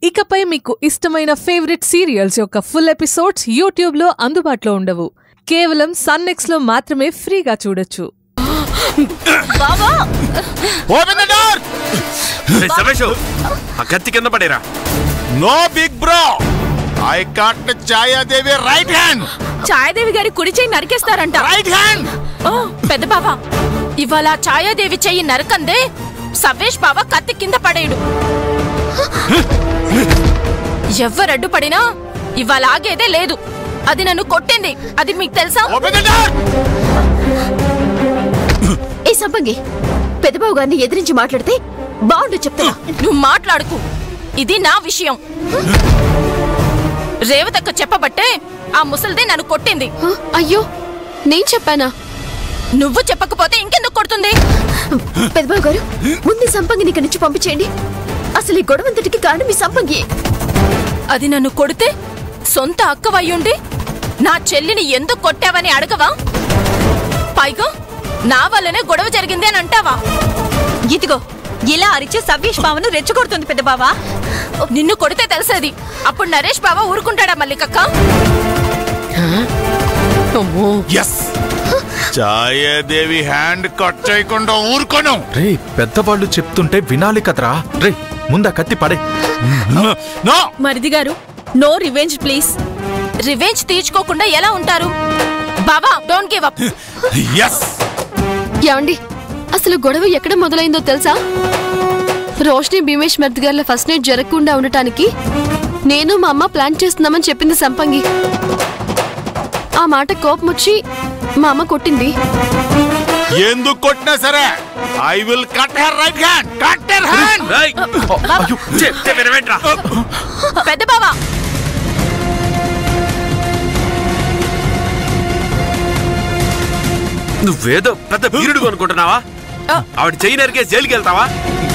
ఇకపై మీకు ఇష్టమైన ఫేవరెట్ సీరియల్స్ యొక్క ఫుల్ ఎపిసోడ్స్ యూట్యూబ్లో అందుబాటులో ఉండవు కేవలం సన్నెక్స్ లో మాత్రమే ఫ్రీగా చూడొచ్చు ఓపెన్ ద డోర్ రేయ్, రమేష్ ఆ కత్తి కింద పడేరా no big bro I cut Chayadevi right hand Chayadevi గారి కుడి చెయ్యి నరికేస్తారంట రైట్ హ్యాండ్ ఓ పెద్ద బావ ఇవాళ ఛాయాదేవి చెయ్యి నరకందే సవ్వేష్ బావ కత్తి కింద పడేయుడు ఎవ్వరడ్డు పడినా ఇవాళ ఆగేదే లేదు అది నన్ను కొట్టింది అది మీకు తెలుసా ఓపెన్ ద డోర్ ఏ సంపంగి పెద్దబాబు గారిని ఎదిరించి మాట్లాడితే బాగుండు చెప్తున్నా నువ్వు మాట్లాడుకు ఇది నా విషయం రేవతక్క చెప్పబట్టే ఆ ముసలిది నన్ను కొట్టింది హ? అయ్యో నేను చెప్పానా నువ్వు చెప్పకపోతే ఇంకెందుకు కొడుతుంది పెద్దబాబు గారు ముందు ఈ సంపంగిని ఇక్కడి నుంచి పంపించేయండి అసలు ఈ గొడవంతటికి కారణం మీ సంపంగి అది నన్ను కొడితే సొంత అక్కవయ్యుండి నా చెల్లిని ఎందుకు కొట్టావని అడగవా పైగా నా వల్లనే గొడవ జరిగింది అని అంటావా ఇదిగో ఇలా అరిచే సవ్యేష్ బావను రెచ్చగొడుతుంది పెద్ద బావా నిన్ను కొడితే తెలిసేది అప్పుడు నరేష్ బావ ఊరుకుంటాడా మల్లికక్క ఎస్ ఛాయాదేవి హ్యాండ్ కట్ చేయకుండా ఊరుకోను రే పెద్దవాళ్ళు చెప్తుంటే వినాలి కదరా రే ముందా కత్తి పడే నో మరిది గారు నో రివెంజ్ ప్లీజ్ రివెంజ్ తీర్చుకోకుండా ఎలా ఉంటారు బావా డోంట్ గివ్ అప్ ఎస్ ఏమండి అసలు గొడవ ఎక్కడ మొదలైందో తెలుసా రోషిని భీమేష్ మెర్ద్ గారిలో ఫస్ట్ నైట్ జరగకుండా ఉండటానికి నేను మా అమ్మ ప్లాన్ చేస్తున్నామని చెప్పింది సంపంగి ఆ మాట కోపం వచ్చి మా అమ్మ కొట్టింది ఎందుకు కొట్టినా సరే I will cut her right hand cut her hand రేయ్, చెప్తే వినవేంట్రా పెద్ద బావా నువ్వేదో పెద్ద వీరుడు అనుకుంటున్నావా ఆవిడ చెయ్యి నరికే జైలుకి వెళ్తావా